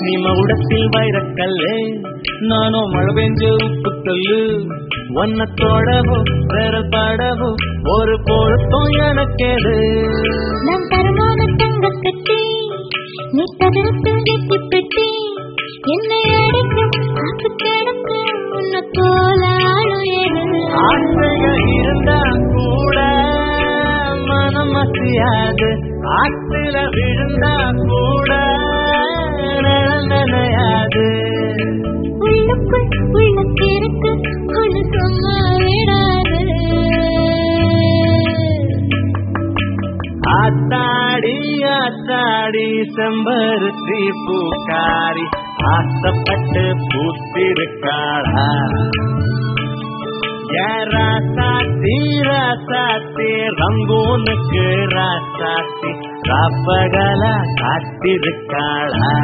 நீ மகுடத்தில் வைரக்கல்லு நானும் மழை பெஞ்ச உப்புக்கல்லு ஒன்ன தொடவோ வேற படவோ ஒரு பொழுத்தம் எனக்கேது நான் தரமான தங்க கட்டி நீ தகரத்தில் கட்டி பெட்டி என்னை அடைக்க காத்து கிடக்க உன்னை போல ஆளும் ஏது ஆசைகள் இருந்தா கூட மனம் அசையாது ஆத்துல விழுந்தா கூட நினையாது உள்ளுக்குள் உள்ளத்திற்கு உள்ள சும்மா விடாது ஆத்தாடி ஆத்தாடி செம்பருத்தி பூக்காரி ஆசைப்பட்டு பூத்திருக்காளா ஏன் ராசாத்தி ராசாத்தி ரங்கூனுக்கு ராசாத்தி ராப்பகல காத்திருக்காளா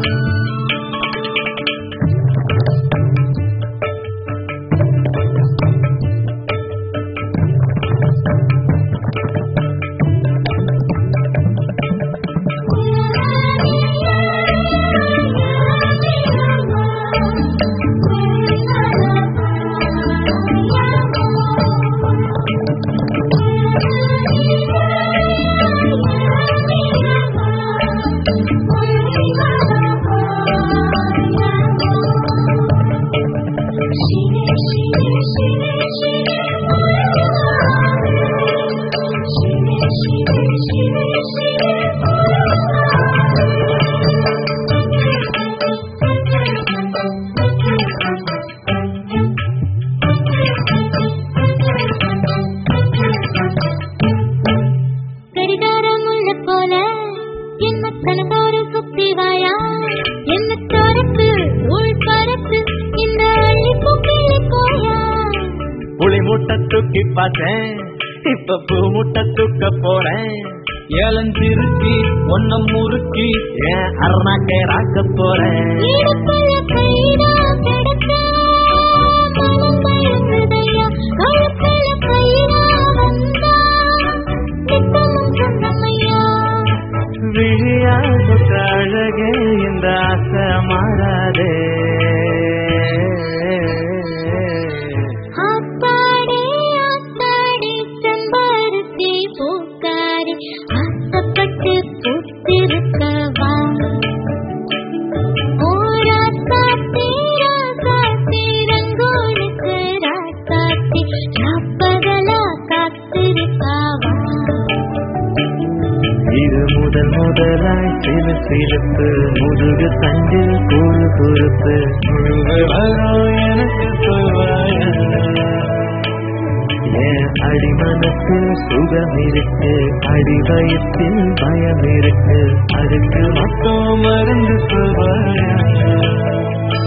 கடிகாரம் உள்ள போல என்ன கனகாரு சுத்தி வாயா என்ன தரப்பு உள் பரப்பு இந்த அள்ளி பூக்கிளி கோயா புளி முட்டை தூக்கி பார்த்தேன் இப்ப பூ முட்டை தூக்க போறேன் ஏலஞ்சிருக்கி ஒன்ன முறுக்கி ஏன் அருணாக்கே ராக்க போறேன் இடுப்புல கைடா கிடக்க மனம் மயங்குதையா கழுத்துல கைடா வந்தா நித்தமும் சொந்தமையா விழியாக அழகே இந்த ஆசை மாறாதே ஆத்தாடி ஆத்தாடி செம்பருத்தி பூக்காரி ஆசைப்பட்டு பூத்திருக்கவா ஓ ராசாத்தி ராசாத்தி ரங்கோனுக்கு ராசாத்தி ராப்பகலா காத்திருக்காவா இது முதல் முதலாய் சிறு சிரிப்பு முதுகு தண்டு குழு குறுப்பு முழுகு வரும் எனக்கு சொல்வாயா என் அடிமனத்தில் சுகம் இருக்கு அடி வயத்தில் பயம் இருக்கு அதுக்கு மட்டும் மருந்து சொல்வாயா